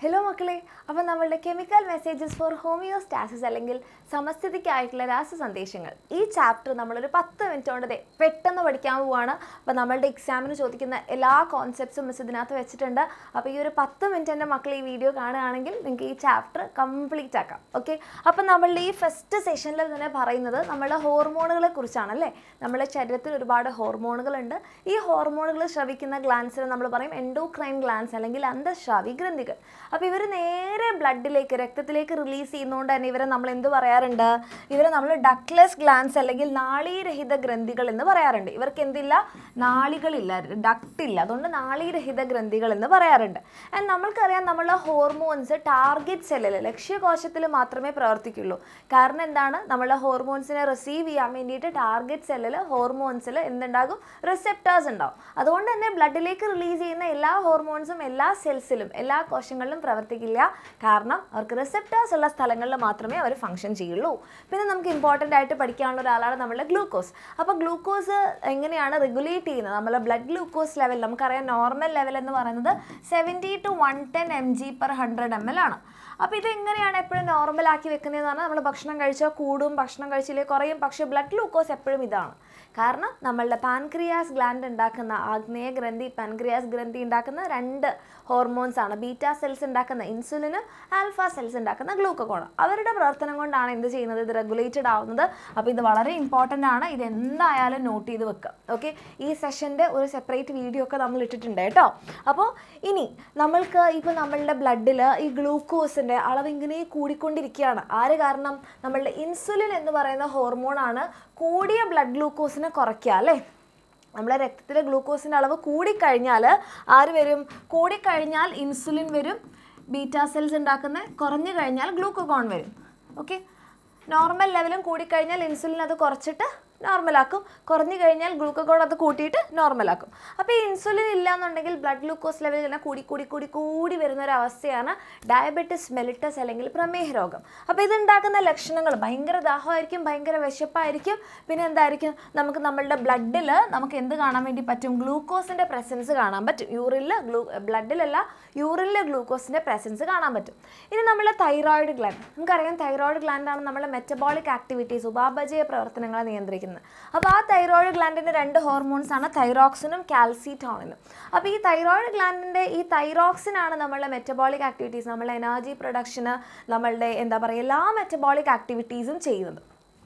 hello മക്കളെ അപ്പോൾ നമ്മളുടെ കെമിക്കൽ മെസ്സേജസ് ഫോർ ഹോമിയോസ്റ്റാസിസ് അല്ലെങ്കിൽ സമസ്ഥിതിക്കായിട്ടുള്ള രാസ സന്ദേശങ്ങൾ ഈ ചാപ്റ്റർ നമ്മളൊരു പത്ത് മിനിറ്റ് കൊണ്ട് ദേ പെട്ടെന്ന് പഠിക്കാൻ പോവുകയാണ് അപ്പോൾ നമ്മളുടെ എക്സാമിന് ചോദിക്കുന്ന എല്ലാ കോൺസെപ്റ്റ്സും മിസ് ഇതിനകത്ത് വെച്ചിട്ടുണ്ട് അപ്പോൾ ഈ ഒരു പത്ത് മിനിറ്റ് എൻ്റെ മക്കൾ ഈ വീഡിയോ കാണുകയാണെങ്കിൽ നിങ്ങൾക്ക് ഈ ചാപ്റ്റർ കംപ്ലീറ്റ് ആക്കാം ഓക്കെ അപ്പോൾ നമ്മളുടെ ഈ ഫസ്റ്റ് സെഷനിൽ തന്നെ പറയുന്നത് നമ്മളുടെ ഹോർമോണുകളെ കുറിച്ചാണല്ലേ നമ്മുടെ ശരീരത്തിൽ ഒരുപാട് ഹോർമോണുകളുണ്ട് ഈ ഹോർമോണുകൾ ശ്രവിക്കുന്ന ഗ്ലാൻസിനെ നമ്മൾ പറയും എൻഡോക്രൈൻ ഗ്ലാൻസ് അല്ലെങ്കിൽ അന്തഃസ്രാവി ഗ്രന്ഥികൾ അപ്പോൾ ഇവർ നേരെ ബ്ലഡിലേക്ക് രക്തത്തിലേക്ക് റിലീസ് ചെയ്യുന്നതുകൊണ്ട് തന്നെ ഇവരെ നമ്മൾ എന്ത് പറയാറുണ്ട് ഇവരെ നമ്മൾ ഡക്ലെസ് ഗ്ലാൻസ് അല്ലെങ്കിൽ നാളീരഹിത ഗ്രന്ഥികൾ എന്ന് പറയാറുണ്ട് ഇവർക്ക് എന്തില്ല നാളികളില്ല ഡക്റ്റ് ഇല്ല അതുകൊണ്ട് നാളീരഹിത ഗ്രന്ഥികൾ എന്ന് പറയാറുണ്ട് ആൻഡ് നമ്മൾക്കറിയാം നമ്മളുടെ ഹോർമോൺസ് ടാർഗറ്റ് സെല്ലിൽ ലക്ഷ്യകോശത്തിൽ മാത്രമേ പ്രവർത്തിക്കുള്ളൂ കാരണം എന്താണ് നമ്മളുടെ ഹോർമോൺസിനെ റിസീവ് ചെയ്യാൻ വേണ്ടിയിട്ട് ടാർഗറ്റ് സെല്ലിൽ ഹോർമോൺസിൽ എന്തുണ്ടാകും റിസെപ്റ്റേഴ്സ് ഉണ്ടാവും അതുകൊണ്ട് തന്നെ ബ്ലഡിലേക്ക് റിലീസ് ചെയ്യുന്ന എല്ലാ ഹോർമോൺസും എല്ലാ സെൽസിലും എല്ലാ കോശങ്ങളിലും പ്രവർത്തിക്കില്ല കാരണം അവർക്ക് റിസെപ്റ്റേഴ്സ് ഉള്ള സ്ഥലങ്ങളിൽ മാത്രമേ അവർ ഫംഗ്ഷൻ ചെയ്യുള്ളൂ പിന്നെ നമുക്ക് ഇമ്പോർട്ടൻ്റ് ആയിട്ട് പഠിക്കാനുള്ള ഒരാളാണ് നമ്മളുടെ ഗ്ലൂക്കോസ് അപ്പോൾ ഗ്ലൂക്കോസ് എങ്ങനെയാണ് റെഗുലേറ്റ് ചെയ്യുന്നത് നമ്മളെ ബ്ലഡ് ഗ്ലൂക്കോസ് ലെവൽ നമുക്കറിയാം നോർമൽ ലെവൽ എന്ന് പറയുന്നത് seventy to one ten M G per hundred M L ആണ് അപ്പോൾ ഇത് എങ്ങനെയാണ് എപ്പോഴും നോർമൽ ആക്കി വെക്കുന്നതെന്ന് പറഞ്ഞാൽ നമ്മൾ ഭക്ഷണം കഴിച്ചാൽ കൂടും ഭക്ഷണം കഴിച്ചില്ലേ കുറയും പക്ഷേ ബ്ലഡ് ഗ്ലൂക്കോസ് എപ്പോഴും ഇതാണ് കാരണം നമ്മളുടെ പാൻക്രിയാസ് ഗ്ലാൻഡ് ഉണ്ടാക്കുന്ന ആഗ്നേയ ഗ്രന്ഥി പാൻക്രിയാസ് ഗ്രന്ഥി ഉണ്ടാക്കുന്ന രണ്ട് ഹോർമോൺസ് ആണ് ബീറ്റ സെൽസ് ഉണ്ടാക്കുന്ന ഇൻസുലിനും ആൽഫ സെൽസ് ഉണ്ടാക്കുന്ന ഗ്ലൂക്കോണും അവരുടെ പ്രവർത്തനം കൊണ്ടാണ് എന്ത് ചെയ്യുന്നത് ഇത് റെഗുലേറ്റഡ് ആവുന്നത് അപ്പോൾ ഇത് വളരെ ഇമ്പോർട്ടൻ്റ് ആണ് ഇത് എന്തായാലും നോട്ട് ചെയ്ത് വെക്കുക ഓക്കെ ഈ സെഷൻ്റെ ഒരു സെപ്പറേറ്റ് വീഡിയോ ഒക്കെ നമ്മൾ ഇട്ടിട്ടുണ്ട് കേട്ടോ അപ്പോൾ ഇനി നമ്മൾക്ക് ഇപ്പോൾ നമ്മളുടെ ബ്ലഡിൽ ഈ ഗ്ലൂക്കോസിൻ്റെ അളവ് ഇങ്ങനെ കൂടിക്കൊണ്ടിരിക്കുകയാണ് ആര് കാരണം നമ്മളുടെ ഇൻസുലിൻ എന്ന് പറയുന്ന ഹോർമോണാണ് കൂടിയ ബ്ലഡ് ഗ്ലൂക്കോസിനെ കുറയ്ക്കുക അല്ലേ നമ്മളെ രക്തത്തിലെ ഗ്ലൂക്കോസിൻ്റെ അളവ് കൂടിക്കഴിഞ്ഞാൽ ആര് വരും കൂടിക്കഴിഞ്ഞാൽ ഇൻസുലിൻ വരും ബീറ്റാ സെൽസ് ഉണ്ടാക്കുന്ന കുറഞ്ഞു കഴിഞ്ഞാൽ ഗ്ലൂക്കോകോൺ വരും ഓക്കെ നോർമൽ ലെവലും കൂടിക്കഴിഞ്ഞാൽ ഇൻസുലിൻ അത് കുറച്ചിട്ട് നോർമലാക്കും കുറഞ്ഞു കഴിഞ്ഞാൽ ഗ്ലൂക്കോൺ അത് കൂട്ടിയിട്ട് നോർമലാക്കും അപ്പോൾ ഈ ഇൻസുലിൻ ഇല്ല എന്നുണ്ടെങ്കിൽ ബ്ലഡ് ഗ്ലൂക്കോസ് ലെവൽ ഇങ്ങനെ കൂടി കൂടി കൂടി കൂടി വരുന്ന ഒരു അവസ്ഥയാണ് ഡയബറ്റിസ് മെലിറ്റസ് അല്ലെങ്കിൽ പ്രമേഹ രോഗം അപ്പോൾ ഇതുണ്ടാക്കുന്ന ലക്ഷണങ്ങൾ ഭയങ്കര ദാഹമായിരിക്കും ഭയങ്കര വിശപ്പായിരിക്കും പിന്നെ എന്തായിരിക്കും നമുക്ക് നമ്മളുടെ ബ്ലഡിൽ നമുക്ക് എന്ത് കാണാൻ വേണ്ടി പറ്റും ഗ്ലൂക്കോസിൻ്റെ പ്രസൻസ് കാണാൻ പറ്റും യൂറിനിൽ ഗ്ലൂ ബ്ലഡിലല്ല യൂറിനിൽ ഗ്ലൂക്കോസിൻ്റെ പ്രസൻസ് കാണാൻ പറ്റും ഇനി നമ്മളെ തൈറോയിഡ് ഗ്ലാൻഡ് നമുക്കറിയാം തൈറോയിഡ് ഗ്ലാൻഡാണ് നമ്മളെ മെറ്റബോളിക് ആക്ടിവിറ്റീസ് ഉപാപചയ പ്രവർത്തനങ്ങളെ നിയന്ത്രിക്കുന്നത് അപ്പോൾ ആ തൈറോയിഡ് ഗ്ലാൻഡിൻ്റെ രണ്ട് ഹോർമോൺസ് ആണ് തൈറോക്സിനും കാൽസിറ്റോണിനും അപ്പോൾ ഈ തൈറോയിഡ് ഗ്ലാൻഡിൻ്റെ ഈ തൈറോക്സിനാണ് നമ്മളുടെ മെറ്റബോളിക് ആക്ടിവിറ്റീസ് നമ്മളുടെ എനർജി പ്രൊഡക്ഷന് നമ്മളുടെ എന്താ പറയുക എല്ലാ മെറ്റബോളിക് ആക്ടിവിറ്റീസും ചെയ്യുന്നത്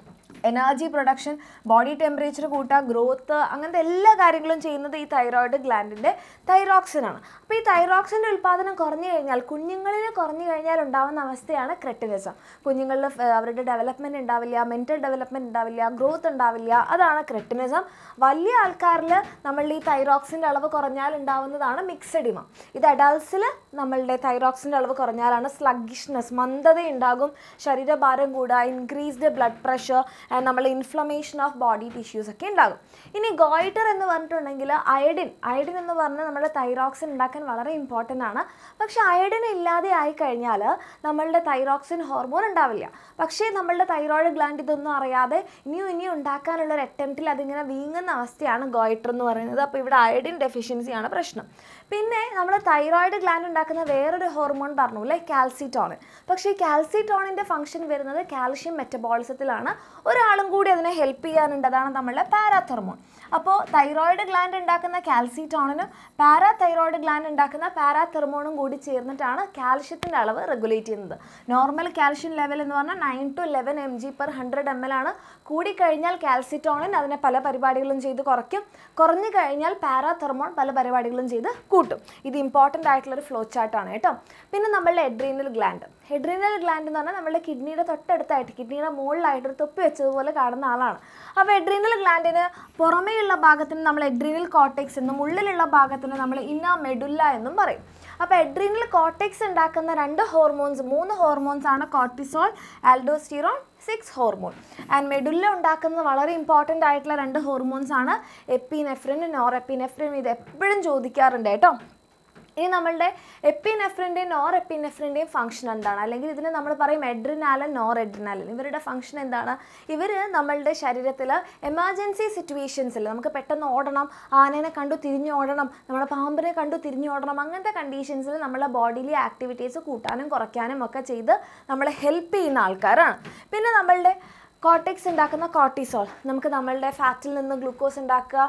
എനർജി പ്രൊഡക്ഷൻ ബോഡി ടെമ്പറേച്ചർ കൂട്ടുക ഗ്രോത്ത് അങ്ങനത്തെ എല്ലാ കാര്യങ്ങളും ചെയ്യുന്നത് ഈ തൈറോയിഡ് ഗ്ലാൻഡിൻ്റെ തൈറോക്സിനാണ് അപ്പോൾ ഈ തൈറോക്സിൻ്റെ ഉൽപ്പാദനം കുറഞ്ഞു കഴിഞ്ഞാൽ കുഞ്ഞുങ്ങളിൽ കുറഞ്ഞു കഴിഞ്ഞാൽ ഉണ്ടാകുന്ന അവസ്ഥയാണ് ക്രെട്ടിനിസം കുഞ്ഞുങ്ങളിൽ ഫ്- അവരുടെ ഡെവലപ്മെൻറ്റ് ഉണ്ടാവില്ല മെൻറ്റൽ ഡെവലപ്മെൻറ്റ് ഉണ്ടാവില്ല ഗ്രോത്ത് ഉണ്ടാവില്ല അതാണ് ക്രെട്ടിനിസം വലിയ ആൾക്കാരിൽ നമ്മളുടെ ഈ തൈറോക്സിൻ്റെ അളവ് കുറഞ്ഞാൽ ഉണ്ടാവുന്നതാണ് മിക്സഡിമ ഇത് അഡൾട്ട്സിൽ നമ്മളുടെ തൈറോക്സിൻ്റെ അളവ് കുറഞ്ഞാലാണ് സ്ലഗിഷ്നെസ് മന്ദത ഉണ്ടാകും ശരീരഭാരം കൂടുക ഇൻക്രീസ്ഡ് ബ്ലഡ് പ്രഷർ ആൻഡ് നമ്മൾ ഇൻഫ്ലമേഷൻ ഓഫ് ബോഡി ടിഷ്യൂസ് ഒക്കെ ഉണ്ടാകും ഇനി ഗോയിറ്റർ എന്ന് പറഞ്ഞിട്ടുണ്ടെങ്കിൽ അയഡിൻ അയഡിൻ എന്ന് പറഞ്ഞാൽ നമ്മുടെ തൈറോക്സിൻ ഉണ്ടാക്കാൻ വളരെ ഇമ്പോർട്ടൻ്റ് ആണ് പക്ഷേ അയഡിൻ ഇല്ലാതെ ആയി കഴിഞ്ഞാൽ നമ്മളുടെ തൈറോക്സിൻ ഹോർമോൺ ഉണ്ടാവില്ല പക്ഷേ നമ്മളുടെ തൈറോയിഡ് ഗ്ലാൻഡ് ഇതൊന്നും അറിയാതെ ഇനിയും ഇനിയും ഉണ്ടാക്കാനുള്ള ഒരു അറ്റംപ്റ്റിൽ അതിങ്ങനെ വീങ്ങുന്ന അവസ്ഥയാണ് ഗോയിറ്റർ എന്ന് പറയുന്നത് അപ്പോൾ ഇവിടെ അയഡിൻ ഡെഫിഷ്യൻസിയാണ് പ്രശ്നം പിന്നെ നമ്മൾ തൈറോയിഡ് ഗ്ലാൻഡ് ഉണ്ടാക്കുന്ന വേറൊരു ഹോർമോൺ പറഞ്ഞു അല്ലേ കാൽസിറ്റോണിൻ പക്ഷേ ഈ കാൽസിറ്റോണിൻ്റെ ഫംഗ്ഷൻ വരുന്നത് കാൽഷ്യം മെറ്റബോളിസത്തിലാണ് ഒരാളും കൂടി അതിനെ ഹെൽപ്പ് ചെയ്യാനുണ്ട് അതാണ് നമ്മളുടെ പാരാതെർമോൺ അപ്പോൾ തൈറോയിഡ് ഗ്ലാൻഡ് ഉണ്ടാക്കുന്ന കാൽസിറ്റോണിനും പാരാതൈറോയിഡ് ഗ്ലാൻഡ് ഉണ്ടാക്കുന്ന പാരാതെർമോണും കൂടി ചേർന്നിട്ടാണ് കാൽഷ്യത്തിൻ്റെ അളവ് റെഗുലേറ്റ് ചെയ്യുന്നത് നോർമൽ കാൽഷ്യം ലെവൽ എന്ന് പറഞ്ഞാൽ nine to eleven M G per hundred M L ആണ് കൂടിക്കഴിഞ്ഞാൽ കാൽസിറ്റോണിൻ അതിനെ പല പരിപാടികളും ചെയ്ത് കുറയ്ക്കും കുറഞ്ഞു കഴിഞ്ഞാൽ പാരാതെർമോൺ പല പരിപാടികളും ചെയ്ത് കൂട്ടും ഇത് ഇമ്പോർട്ടൻ്റ് ആയിട്ടുള്ളൊരു ഫ്ലോ ചാർട്ടാണ് കേട്ടോ പിന്നെ നമ്മളുടെ എഡ്രീനൽ ഗ്ലാൻഡ് എഡ്രീനൽ ഗ്ലാൻഡ് എന്ന് പറഞ്ഞാൽ നമ്മുടെ കിഡ്നിയുടെ തൊട്ടടുത്തായിട്ട് കിഡ്നിയുടെ മുകളിലായിട്ട് ഒരു തൊപ്പി വെച്ചതുപോലെ കാണുന്ന ആളാണ് അപ്പോൾ എഡ്രീനൽ ഗ്ലാൻഡിന് പുറമേയുള്ള ഭാഗത്തിന് നമ്മൾ എഡ്രീനൽ കോട്ടക്സ് എന്നും ഉള്ളിലുള്ള ഭാഗത്തിന് നമ്മൾ ഇന്ന മെഡുല്ല എന്നും പറയും അപ്പോൾ എഡ്രീനൽ കോട്ടക്സ് ഉണ്ടാക്കുന്ന രണ്ട് ഹോർമോൺസ് മൂന്ന് ഹോർമോൺസ് ആണ് cortisol aldosterone sex hormone and medulla ഉണ്ടാക്കുന്നത് വളരെ ഇമ്പോർട്ടൻ്റ് ആയിട്ടുള്ള രണ്ട് ഹോർമോൺസ് ആണ് എപ്പിനെഫ്രിൻ നോർ എപ്പിനെഫ്രിൻ ഇത് എപ്പോഴും ചോദിക്കാറുണ്ട് കേട്ടോ ഇനി നമ്മളുടെ എപ്പിനെഫ്രിൻ്റെയും നോർ എപ്പിനെഫ്രിൻ്റെയും ഫംഗ്ഷൻ എന്താണ് അല്ലെങ്കിൽ ഇതിന് നമ്മൾ പറയും എഡ്രിനാലൻ നോർ എഡ്രിനാലൻ ഇവരുടെ ഫംഗ്ഷൻ എന്താണ് ഇവർ നമ്മളുടെ ശരീരത്തിൽ എമർജൻസി സിറ്റുവേഷൻസിൽ നമുക്ക് പെട്ടെന്ന് ഓടണം ആനേനെ കണ്ടു തിരിഞ്ഞു ഓടണം നമ്മുടെ പാമ്പിനെ കണ്ടു തിരിഞ്ഞു ഓടണം അങ്ങനത്തെ കണ്ടീഷൻസിൽ നമ്മളെ ബോഡിയിലെ ആക്ടിവിറ്റീസ് കൂട്ടാനും കുറയ്ക്കാനും ഒക്കെ ചെയ്ത് നമ്മളെ ഹെൽപ്പ് ചെയ്യുന്ന ആൾക്കാരാണ് പിന്നെ നമ്മളുടെ കോർട്ടിക്സ് ഉണ്ടാക്കുന്ന കോർട്ടിസോൾ നമുക്ക് നമ്മളുടെ ഫാറ്റിൽ നിന്ന് ഗ്ലൂക്കോസ് ഉണ്ടാക്കുക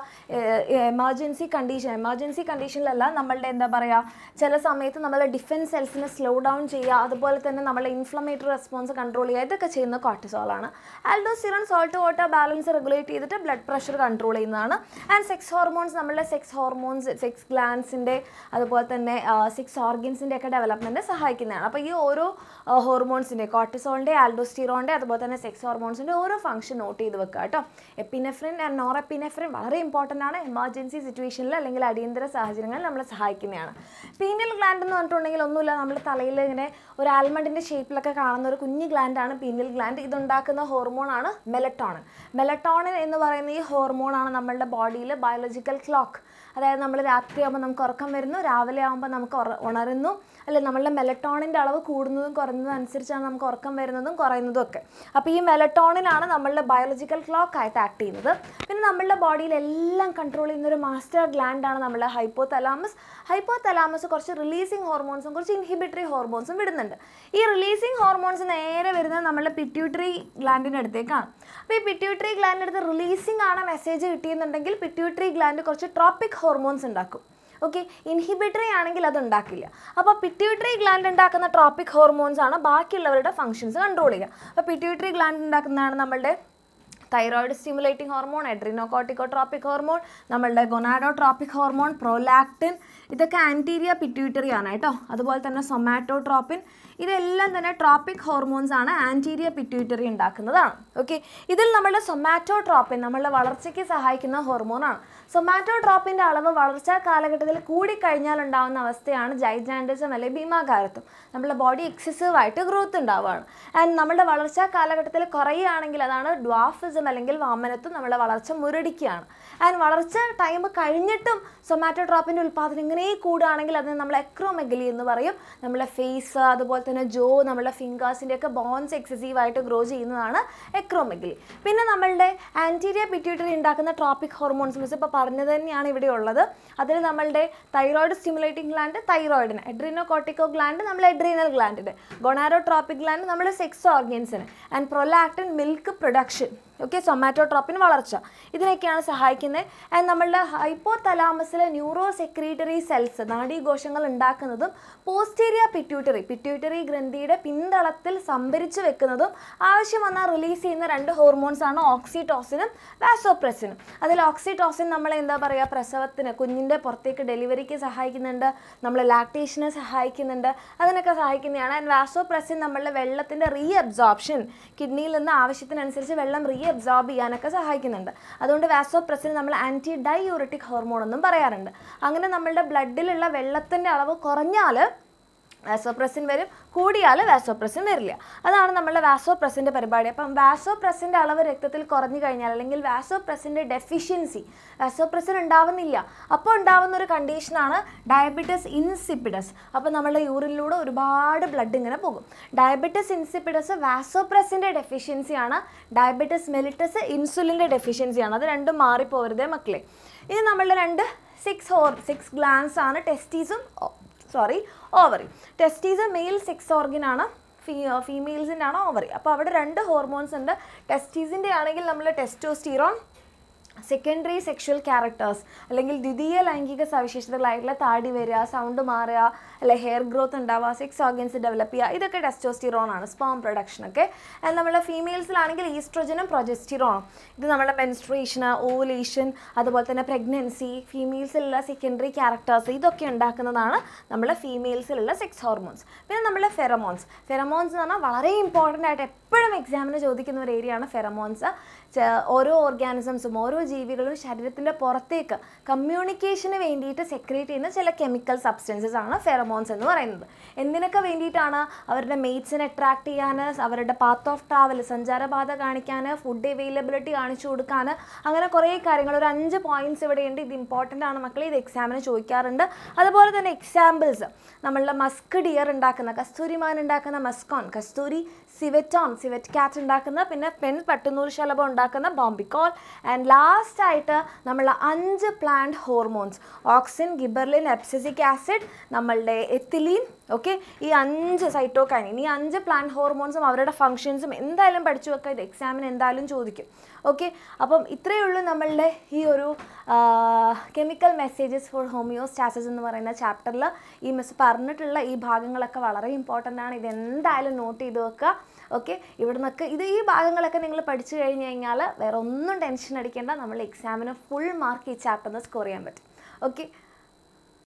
എമർജൻസി കണ്ടീഷൻ എമർജൻസി കണ്ടീഷനിലല്ല നമ്മളുടെ എന്താ പറയുക ചില സമയത്ത് നമ്മളെ ഡിഫൻസ് സെൽസിനെ സ്ലോ ഡൗൺ ചെയ്യുക അതുപോലെ തന്നെ നമ്മളെ ഇൻഫ്ലമേറ്ററി റെസ്പോൺസ് കൺട്രോൾ ചെയ്യുക ഇതൊക്കെ ചെയ്യുന്ന കോർട്ടിസോളാണ് aldosterone salt water balance regulate ചെയ്തിട്ട് ബ്ലഡ് പ്രഷർ കൺട്രോൾ ചെയ്യുന്നതാണ് ആൻഡ് സെക്സ് ഹോർമോൺസ് നമ്മളുടെ സെക്സ് ഹോർമോൺസ് സെക്സ് ഗ്ലാൻസിൻ്റെ അതുപോലെ തന്നെ സെക്സ് ഓർഗൻസിൻ്റെ ഒക്കെ ഡെവലപ്മെൻറ്റ് സഹായിക്കുന്നതാണ് അപ്പോൾ ഈ ഓരോ ഹോർമോൺസിൻ്റെ കോർട്ടിസോളിൻ്റെ ആൽഡോസ്റ്റിറോണിൻ്റെ അതുപോലെ തന്നെ സെക്സ് ഹോർമോൺസിൻ്റെ ഓരോ ഫംഗ്ഷൻ നോട്ട് ചെയ്ത് വെക്കുക കേട്ടോ എപ്പിനെഫ്രിൻ ആൻഡ് നോർ എപ്പിനെഫ്രിൻ വളരെ ഇമ്പോർട്ടൻ്റ് ആണ് എമർജൻസി സിറ്റുവേഷനിൽ അല്ലെങ്കിൽ അടിയന്തര സാഹചര്യങ്ങളിൽ നമ്മളെ സഹായിക്കുന്നതാണ് പീനിയൽ ഗ്ലാൻഡ് എന്ന് പറഞ്ഞിട്ടുണ്ടെങ്കിൽ ഒന്നുമില്ല നമ്മുടെ തലയിൽ ഇങ്ങനെ ഒരു ആൽമണ്ടിൻ്റെ ഷേപ്പിലൊക്കെ കാണുന്ന ഒരു കുഞ്ഞു ഗ്ലാൻഡാണ് പീനിയൽ ഗ്ലാൻഡ് ഇതുണ്ടാക്കുന്ന ഹോർമോണാണ് മെലട്ടോണിൻ മെലട്ടോണിൻ എന്ന് പറയുന്ന ഈ ഹോർമോണാണ് നമ്മളുടെ ബോഡിയിൽ ബയോളജിക്കൽ ക്ലോക്ക് അതായത് നമ്മൾ രാത്രിയാകുമ്പോൾ നമുക്ക് ഉറക്കം വരുന്നു രാവിലെ ആകുമ്പോൾ നമുക്ക് ഉറ- ഉണരുന്നു അല്ലെ നമ്മളുടെ മെലട്ടോണിൻ്റെ അളവ് കൂടുന്നതും കുറയുന്നതും അനുസരിച്ചാണ് നമുക്ക് ഉറക്കം വരുന്നതും കുറയുന്നതും ഒക്കെ അപ്പോൾ ഈ മെലട്ടോണിനാണ് നമ്മളുടെ ബയോളജിക്കൽ ക്ലോക്ക് ആയിട്ട് ആക്ട് ചെയ്യുന്നത് പിന്നെ നമ്മളുടെ ബോഡിയിൽ എല്ലാം കൺട്രോൾ ചെയ്യുന്ന ഒരു മാസ്റ്റർ ഗ്ലാൻഡാണ് നമ്മളുടെ ഹൈപ്പോ തലാമസ് ഹൈപ്പോ തലാമസ് കുറച്ച് റിലീസിങ് ഹോർമോൺസും കുറച്ച് ഇൻഹിബിറ്ററി ഹോർമോൺസും വിടുന്നുണ്ട് ഈ റിലീസിങ് ഹോർമോൺസ് നേരെ വരുന്നത് നമ്മളുടെ പിറ്റ്യൂട്ടറി ഗ്ലാൻഡിൻ്റെ അടുത്തേക്കാണ് അപ്പോൾ ഈ പിറ്റ്യൂട്ടറി ഗ്ലാൻഡിൻ്റെ അടുത്ത് റിലീസിങ് ആണ് മെസ്സേജ് കിട്ടിയെന്നുണ്ടെങ്കിൽ പിറ്റ്യൂട്ടറി ഗ്ലാൻഡ് കുറച്ച് ട്രോപ്പിക് ഹോർമോൺസ് ഉണ്ടാക്കും ഓക്കെ ഇൻഹിബിറ്ററി ആണെങ്കിൽ അത് ഉണ്ടാക്കില്ല അപ്പോൾ പിറ്റ്യൂട്ടറി ഗ്ലാൻഡ് ഉണ്ടാക്കുന്ന ട്രോപ്പിക് ഹോർമോൺസ് ആണ് ബാക്കിയുള്ളവരുടെ ഫങ്ഷൻസ് കൺട്രോൾ ചെയ്യുക അപ്പോൾ പിറ്റ്യൂട്ടറി ഗ്ലാൻഡ് ഉണ്ടാക്കുന്നതാണ് നമ്മളുടെ thyroid stimulating hormone adrenocorticotropic hormone നമ്മളുടെ ഗൊനാഡോട്രോപ്പിക് ഹോർമോൺ പ്രോലാക്റ്റിൻ ഇതൊക്കെ ആൻറ്റീരിയ പിറ്റ്യൂട്ടറി ആണ് കേട്ടോ അതുപോലെ തന്നെ സൊമാറ്റോട്രോപ്പിൻ ഇതെല്ലാം തന്നെ ട്രോപ്പിക് ഹോർമോൺസ് ആണ് ആൻറ്റീരിയ പിറ്റ്യൂട്ടറി ഉണ്ടാക്കുന്നതാണ് ഓക്കെ ഇതിൽ നമ്മളുടെ സൊമാറ്റോട്രോപ്പിൻ നമ്മളുടെ വളർച്ചയ്ക്ക് സഹായിക്കുന്ന ഹോർമോണാണ് സൊമാറ്റോട്രോപ്പിൻ്റെ അളവ് വളർച്ചാ കാലഘട്ടത്തിൽ കൂടിക്കഴിഞ്ഞാൽ ഉണ്ടാകുന്ന അവസ്ഥയാണ് ജൈജാൻഡിസം അല്ലെങ്കിൽ ഭീമാകാരത്വം നമ്മുടെ ബോഡി എക്സസീവ് ആയിട്ട് ഗ്രോത്ത് ഉണ്ടാവുകയാണ് ആൻഡ് നമ്മുടെ വളർച്ചാ കാലഘട്ടത്തിൽ കുറയുകയാണെങ്കിൽ അതാണ് ഡ്വാഫിസം അല്ലെങ്കിൽ വാമനത്വം നമ്മുടെ വളർച്ച മുരടിക്കുകയാണ് ആൻഡ് വളർച്ച ടൈം കഴിഞ്ഞിട്ടും സൊമാറ്റോട്രോപ്പിൻ്റെ ഉൽപ്പാദനം ഇങ്ങനെ കൂടുകയാണെങ്കിൽ അതിന് നമ്മൾ എക്രോമെഗലി എന്ന് പറയും നമ്മളെ ഫേസ് അതുപോലെ തന്നെ ജോ നമ്മളെ ഫിംഗേഴ്സിൻ്റെ ഒക്കെ ബോൺസ് എക്സസീവ് ആയിട്ട് ഗ്രോ ചെയ്യുന്നതാണ് എക്രോമെഗലി പിന്നെ നമ്മളുടെ ആൻറ്റീരിയ പിറ്റ്യൂട്ടറി ഉണ്ടാക്കുന്ന ട്രോപ്പിക് ഹോർമോൺസ് മിസ് ഇപ്പോൾ പറഞ്ഞത് തന്നെയാണ് ഇവിടെ ഉള്ളത് അതിൽ നമ്മളുടെ തൈറോയിഡ് സ്റ്റിമുലേറ്റിംഗ് ഗ്ലാൻഡ് തൈറോയിഡിന് എഡ്രീനോ കോട്ടിക്കോ ഗ്ലാൻഡ് നമ്മൾ എഡ്രീനൽ ഗ്ലാൻഡിന് ഗൊണാരോട്രോപ്പിക് ഗ്ലാൻഡ് നമ്മുടെ സെക്സ് ഓർഗൻസിന് and prolactin milk production okay somatotropin വളർച്ച ഇതിനൊക്കെയാണ് സഹായിക്കുന്നത് ആൻഡ് നമ്മളുടെ ഹൈപ്പോ തലാമസിലെ ന്യൂറോ സെക്രീറ്ററി സെൽസ് നാഡീകോശങ്ങൾ ഉണ്ടാക്കുന്നതും പോസ്റ്റീരിയ പിറ്റ്യൂട്ടറി പിറ്റ്യൂട്ടറി ഗ്രന്ഥിയുടെ പിന്തളത്തിൽ സംഭരിച്ചു വെക്കുന്നതും ആവശ്യം വന്നാൽ റിലീസ് ചെയ്യുന്ന രണ്ട് ഹോർമോൺസ് ആണ് ഓക്സിറ്റോസിനും വാസോപ്രസിനും അതിൽ ഓക്സിറ്റോസിൻ നമ്മളെ എന്താ പറയുക പ്രസവത്തിന് കുഞ്ഞിൻ്റെ പുറത്തേക്ക് ഡെലിവറിക്ക് സഹായിക്കുന്നുണ്ട് നമ്മൾ ലാക്ടേഷന് സഹായിക്കുന്നുണ്ട് അതിനൊക്കെ സഹായിക്കുന്നതാണ് ആൻഡ് വാസോപ്രസിൻ നമ്മളുടെ വെള്ളത്തിൻ്റെ റീ അബ്സോർപ്ഷൻ കിഡ്നിയിൽ നിന്ന് ആവശ്യത്തിനനുസരിച്ച് വെള്ളം റീ അബ്സോർബ് ചെയ്യാനൊക്കെ സഹായിക്കുന്നുണ്ട് അതുകൊണ്ട് വാസോപ്രസിൻ നമ്മൾ ആൻറ്റി ഡൈയൂറിറ്റിക് ഹോർമോൺ എന്നും പറയാറുണ്ട് അങ്ങനെ നമ്മളുടെ ബ്ലഡിലുള്ള വെള്ളത്തിൻ്റെ അളവ് കുറഞ്ഞാൽ വാസോപ്രസിൻ വരും കൂടിയാൽ വാസോപ്രസിൻ വരില്ല അതാണ് നമ്മളുടെ വാസോപ്രസിൻ്റെ പരിപാടി അപ്പം വാസോപ്രസിൻ്റെ അളവ് രക്തത്തിൽ കുറഞ്ഞു കഴിഞ്ഞാൽ അല്ലെങ്കിൽ വാസോപ്രസിൻ്റെ ഡെഫിഷ്യൻസി വാസോപ്രസിൻ ഉണ്ടാവുന്നില്ല അപ്പോൾ ഉണ്ടാവുന്ന ഒരു കണ്ടീഷനാണ് ഡയബറ്റിസ് ഇൻസിപ്പിഡസ് അപ്പോൾ നമ്മളുടെ യൂറിനിലൂടെ ഒരുപാട് ബ്ലഡ് ഇങ്ങനെ പോകും ഡയബറ്റിസ് ഇൻസിപ്പിഡസ് വാസോപ്രസിൻ്റെ ഡെഫിഷ്യൻസിയാണ് ഡയബറ്റിസ് മെലിറ്റസ് ഇൻസുലിൻ്റെ ഡെഫിഷ്യൻസിയാണ് അത് രണ്ടും മാറിപ്പോകരുതേ മക്കളെ ഇനി നമ്മളുടെ രണ്ട് സിക്സ് ഹോർ സിക്സ് ഗ്ലാൻസ് ആണ് ടെസ്റ്റീസും sorry ovary testes male sex organ ആണ് ഫീ ഫീമെയിൽസിൻ്റെ ആണ് ഓവറി അപ്പോൾ അവിടെ രണ്ട് ഹോർമോൺസ് ഉണ്ട് ടെസ്റ്റീസിൻ്റെ ആണെങ്കിൽ നമ്മൾ ടെസ്റ്റോസ്റ്റീറോൺ സെക്കൻഡറി സെക്ഷൽ ക്യാരക്ടേഴ്സ് അല്ലെങ്കിൽ ദ്വിതീയ ലൈംഗിക സവിശേഷതകളായിട്ടുള്ള താടി വരിക സൗണ്ട് മാറുക അല്ലെ ഹെയർ ഗ്രോത്ത് ഉണ്ടാവുക സെക്സ് ഓർഗൻസ് ഡെവലപ്പ് ചെയ്യുക ഇതൊക്കെ ടെസ്റ്റോസ്റ്റിറോൺ ആണ് സ്പേം പ്രൊഡക്ഷൻ ഒക്കെ ആൻഡ് നമ്മളെ ഫീമെയിൽസിലാണെങ്കിൽ ഈസ്ട്രോജനും പ്രൊജസ്റ്റിറോണും ഇത് നമ്മുടെ മെൻസ്ട്രേഷന് ഓവുലേഷൻ അതുപോലെ തന്നെ പ്രഗ്നൻസി ഫീമെയിൽസിലുള്ള സെക്കൻഡറി ക്യാരക്ടേഴ്സ് ഇതൊക്കെ ഉണ്ടാക്കുന്നതാണ് നമ്മളെ ഫീമെയിൽസിലുള്ള സെക്സ് ഹോർമോൺസ് പിന്നെ നമ്മളെ ഫെറമോൺസ് ഫെറമോൺസ് എന്ന് പറഞ്ഞാൽ വളരെ ഇമ്പോർട്ടൻ്റ് ആയിട്ട് എപ്പോഴും എക്സാമിന് ചോദിക്കുന്ന ഒരു ഏരിയ ആണ് ഫെറമോൺസ് ഓരോ ഓർഗാനിസംസും ഓരോ ജീവികളും ശരീരത്തിൻ്റെ പുറത്തേക്ക് കമ്മ്യൂണിക്കേഷന് വേണ്ടിയിട്ട് സെക്രേറ്റ് ചെയ്യുന്ന ചില കെമിക്കൽ സബ്സ്റ്റൻസസ് ആണ് ഫെറമോൺസ് എന്ന് പറയുന്നത് എന്തിനൊക്കെ വേണ്ടിയിട്ടാണ് അവരുടെ മെയ്റ്റ്സിനെ അട്രാക്ട് ചെയ്യാൻ അവരുടെ പാത്ത് ഓഫ് ട്രാവൽ സഞ്ചാരപാത കാണിക്കാൻ ഫുഡ് അവൈലബിലിറ്റി കാണിച്ചു കൊടുക്കാൻ അങ്ങനെ കുറേ കാര്യങ്ങൾ ഒരു അഞ്ച് പോയിന്റ്സ് ഇവിടെയുണ്ട് ഇത് ഇമ്പോർട്ടൻ്റ് ആണ് മക്കളെ ഇത് എക്സാമിന് ചോദിക്കാറുണ്ട് അതുപോലെ തന്നെ എക്സാമ്പിൾസ് നമ്മളുടെ മസ്ക് ഡിയർ ഉണ്ടാക്കുന്ന കസ്തൂരിമാൻ ഉണ്ടാക്കുന്ന മസ്കോൺ കസ്തൂരി സിവറ്റോൺ സിവറ്റ് കാറ്റ് ഉണ്ടാക്കുന്ന പിന്നെ പെൺ പട്ടുനൂൽ ശലഭം ഉണ്ടാക്കുന്ന ബോംബിക്കോൾ ആൻഡ് ലാസ്റ്റ് ആയിട്ട് നമ്മൾ അഞ്ച് plant hormones auxin gibberellin abscisic acid നമ്മളുടെ എത്തിലീൻ ഓക്കെ ഈ അഞ്ച് സൈറ്റോകൈനിൻ ഈ അഞ്ച് പ്ലാന്റ് ഹോർമോൺസും അവരുടെ ഫങ്ഷൻസും എന്തായാലും പഠിച്ചു വെക്കുക ഇത് എക്സാമിന് എന്തായാലും ചോദിക്കും ഓക്കെ അപ്പം ഇത്രയേ ഉള്ളൂ നമ്മളുടെ ഈ ഒരു കെമിക്കൽ മെസ്സേജസ് ഫോർ ഹോമിയോസ്റ്റാസിസ് എന്ന് പറയുന്ന ചാപ്റ്ററിൽ ഈ മിസ് പറഞ്ഞിട്ടുള്ള ഈ ഭാഗങ്ങളൊക്കെ വളരെ ഇമ്പോർട്ടൻ്റ് ആണ് ഇത് എന്തായാലും നോട്ട് ചെയ്ത് വെക്കുക ഓക്കെ ഇവിടെ നിന്നൊക്കെ ഇത് ഈ ഭാഗങ്ങളൊക്കെ നിങ്ങൾ പഠിച്ചു കഴിഞ്ഞ് കഴിഞ്ഞാൽ വേറെ ഒന്നും ടെൻഷൻ അടിക്കേണ്ട നമ്മൾ എക്സാമിന് ഫുൾ മാർക്ക് ഈ ചാപ്റ്ററിന് സ്കോർ ചെയ്യാൻ പറ്റും ഓക്കെ